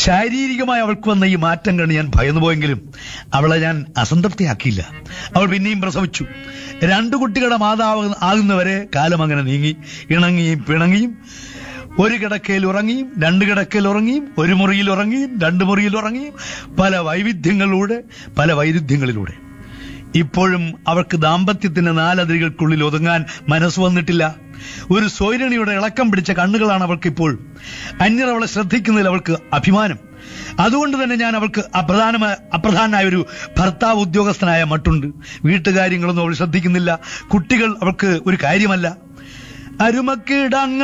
ശാരീരികമായി അവൾക്ക് വന്ന ഈ മാറ്റം കണ്ട് ഞാൻ ഭയന്നു പോയെങ്കിലും അവളെ ഞാൻ അസംതൃപ്തിയാക്കിയില്ല അവൾ പിന്നെയും പ്രസവിച്ചു രണ്ടു കുട്ടികളുടെ മാതാവ് ആകുന്നവരെ കാലം അങ്ങനെ നീങ്ങി ഇണങ്ങിയും പിണങ്ങിയും ഒരു കിടക്കയിൽ ഉറങ്ങിയും രണ്ട് കിടക്കയിൽ ഉറങ്ങിയും ഒരു മുറിയിൽ ഉറങ്ങിയും രണ്ട് മുറിയിൽ ഉറങ്ങിയും പല വൈവിധ്യങ്ങളിലൂടെ പല വൈരുദ്ധ്യങ്ങളിലൂടെ ഇപ്പോഴും അവൾക്ക് ദാമ്പത്യത്തിന്റെ നാലതിരുകൾക്കുള്ളിൽ ഒതുങ്ങാൻ മനസ്സ് വന്നിട്ടില്ല ഒരു സ്വൈരണിയുടെ ഇളക്കം പിടിച്ച കണ്ണുകളാണ് അവൾക്ക് ഇപ്പോൾ അന്യർ അവളെ ശ്രദ്ധിക്കുന്നതിൽ അവൾക്ക് അഭിമാനം അതുകൊണ്ട് തന്നെ ഞാൻ അവൾക്ക് അപ്രധാനമായ അപ്രധാനായ ഒരു ഭർത്താവ് ഉദ്യോഗസ്ഥനായ മട്ടുണ്ട് വീട്ടുകാര്യങ്ങളൊന്നും അവൾ ശ്രദ്ധിക്കുന്നില്ല കുട്ടികൾ അവൾക്ക് ഒരു കാര്യമല്ല അരുമക്കിടങ്ങ